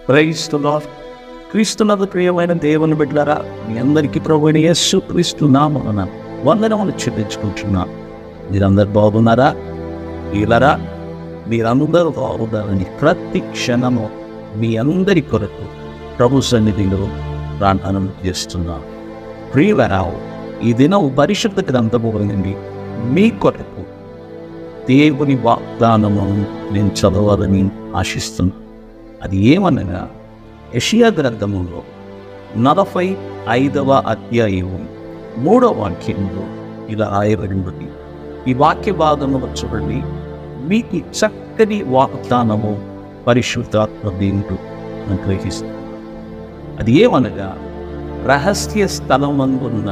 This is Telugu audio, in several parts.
క్రైస్తులో క్రీస్తునందు ప్రియమైన దేవుని బిడ్డలారా మీ అందరికీ ప్రభు అయిన యేసు క్రీస్తు నామన వందనములు చెల్లించుకుంటున్నాను మీరందరు బాగున్నారా వీళ్ళరా మీరందరూ బాగున్నారని ప్రతి క్షణము మీ అందరి కొరకు ప్రభు సన్నిధిలో ప్రార్థనలు చేస్తున్నాను ప్రియులరావు ఈ దినం పరిశుద్ధ గ్రంథము నుండి మీ కొరకు దేవుని వాగ్దానము నేను చదవాలని ఆశిస్తున్నాను అది ఏమనగా యషియా గ్రంథములో నలభై ఐదవ అధ్యాయము మూడవ వాక్యంలో ఇలా రాయబడింది ఈ వాక్య భాగంలో చూడండి మీకు చక్కని వాగ్దానము పరిశుద్ధాత్మ దేవుడు అనుగ్రహిస్తుంది అది ఏమనగా రహస్య స్థలమందున్న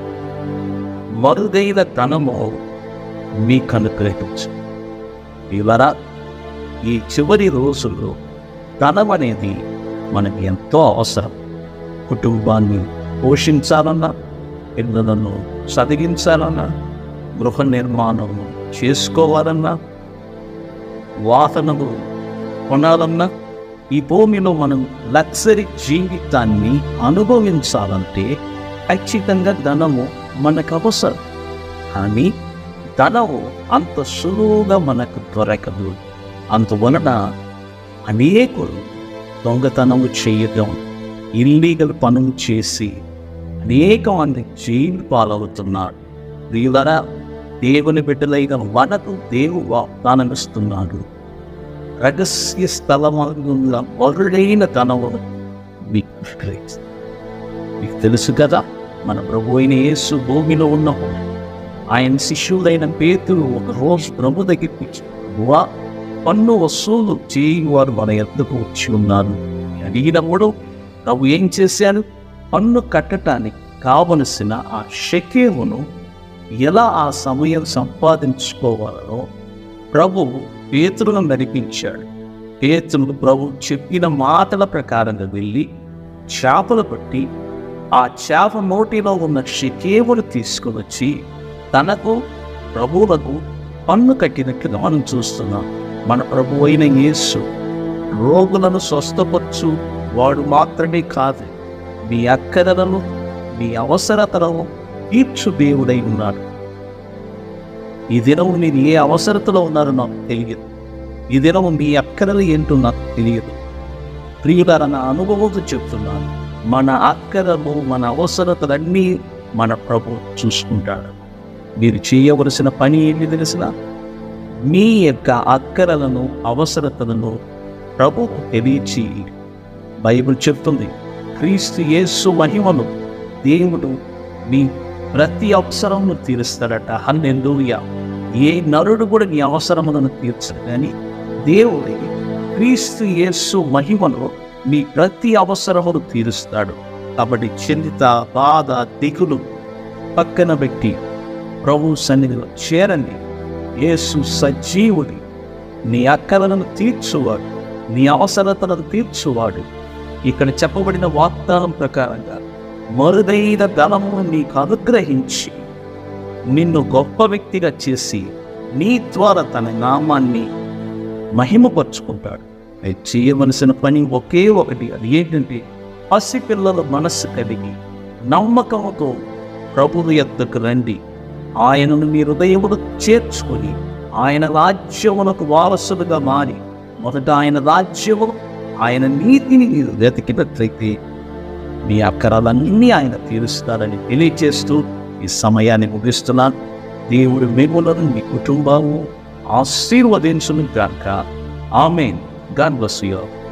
మరుదైన ధనము మీకు అనుగ్రహించు ఇవరా ఈ చివరి రోజుల్లో ధనం అనేది మనకి ఎంతో అవసరం కుటుంబాన్ని పోషించాలన్నా పిల్లలను చదివించాలన్నా గృహ నిర్మాణం చేసుకోవాలన్నా వాహనము కొనాలన్నా ఈ భూమిలో మనం లగ్జరీ జీవితాన్ని అనుభవించాలంటే ఖచ్చితంగా ధనము మనకు అవసరం కానీ ధనము అంత సులువుగా మనకు దొరకదు అందువలన అనేకులు దొంగతనము చేయడం ఇల్లీగల్ పనులు చేసి అనేక మంది జైలు పాలవుతున్నారు వీళ్ళరా దేవుని బిడ్డలైన మనకు దేవు వాగ్దానం ఇస్తున్నాడు రహస్య స్థలముల మొదలైన ధనము మీకు అనుగ్రహిస్తాడు. మీకు తెలుసు కదా మన ప్రభు అయిన యేసు భూమిలో ఉన్నప్పుడు ఆయన శిష్యులైన పేతులు ఒక రోజు ప్రభు దగ్గరికి వచ్చి, "ప్రభువా, పన్ను వసూలు చేయని వారు మన ఎద్దకు వచ్చి ఉన్నారు అని అడిగినప్పుడు ప్రభు ఏం చేశాడు పన్ను కట్టడానికి కావలసిన ఆ షకేమును ఎలా ఆ సమయం సంపాదించుకోవాలో ప్రభు పేతులను నడిపించాడు పేతులు ప్రభు చెప్పిన మాటల ప్రకారంగా వెళ్ళి చేపలు పట్టి ఆ చేప నోటిలో ఉన్న షకేమును తీసుకుని వచ్చి తనకు ప్రభువులకు పన్ను కట్టినట్లుగా మనం చూస్తున్నాం మన ప్రభు అయిన యేసు రోగులను స్వస్థపరచు వాడు మాత్రమే కాదు మీ అక్కరలను మీ అవసరతలను తీర్చు దేవుడై ఉన్నాడు ఈ దినము మీరు ఏ అవసరతలో ఉన్నారో నాకు తెలియదు ఈ దినము మీ అక్కరలు ఏంటో నాకు తెలియదు ప్రియులన్న అనుభవంతో చెప్తున్నాను మన అక్కరలు మన అవసరతలన్నీ మన ప్రభు చూసుకుంటాడు మీరు చేయవలసిన పని ఏంటి తెలిసిన మీ యొక్క అక్కరలను అవసరతలను ప్రభు తెలియచి బైబిల్ చెప్తుంది క్రీస్తు యేసు మహిమను దేవుడు మీ ప్రతి అవసరమును తీరుస్తాడట హల్లెలూయా ఏ నరుడు కూడా నీ అవసరములను తీర్చడు కానీ దేవుడి క్రీస్తు యేసు మహిమను మీ ప్రతి అవసరమును తీరుస్తాడు కాబట్టి చింత బాధ దిగులు పక్కన పెట్టి ప్రభు సన్నిధిలో చేరండి యేసు సజీవుడి నీ అక్కలను తీర్చువాడు నీ అవసరతలను తీర్చువాడు ఇక్కడ చెప్పబడిన వాగ్దానం ప్రకారంగా మరుదైన ధనము నీకు అనుగ్రహించి నిన్ను గొప్ప వ్యక్తిగా చేసి నీ ద్వారా తన నామాన్ని మహిమపరుచుకుంటాడు అది చేయవలసిన పని ఒకే ఒకటి అది ఏంటంటే పసిపిల్లల మనస్సు కలిగి నమ్మకంతో ప్రభువు ఎద్దకు రండి ఆయనను మీ హృదయమును చేర్చుకొని ఆయన రాజ్యమునకు వారసులుగా మారి మొదట ఆయన రాజ్యము ఆయన నీతిని మీరు వెతికినట్లయితే మీ అక్కరాలన్నీ ఆయన తీరుస్తారని తెలియచేస్తూ ఈ సమయాన్ని ముగిస్తున్నాను దేవుడు మిమ్మలను మీ కుటుంబాము ఆశీర్వదించును గాక ఆమెన్ గాడ్ బ్లెస్ యూ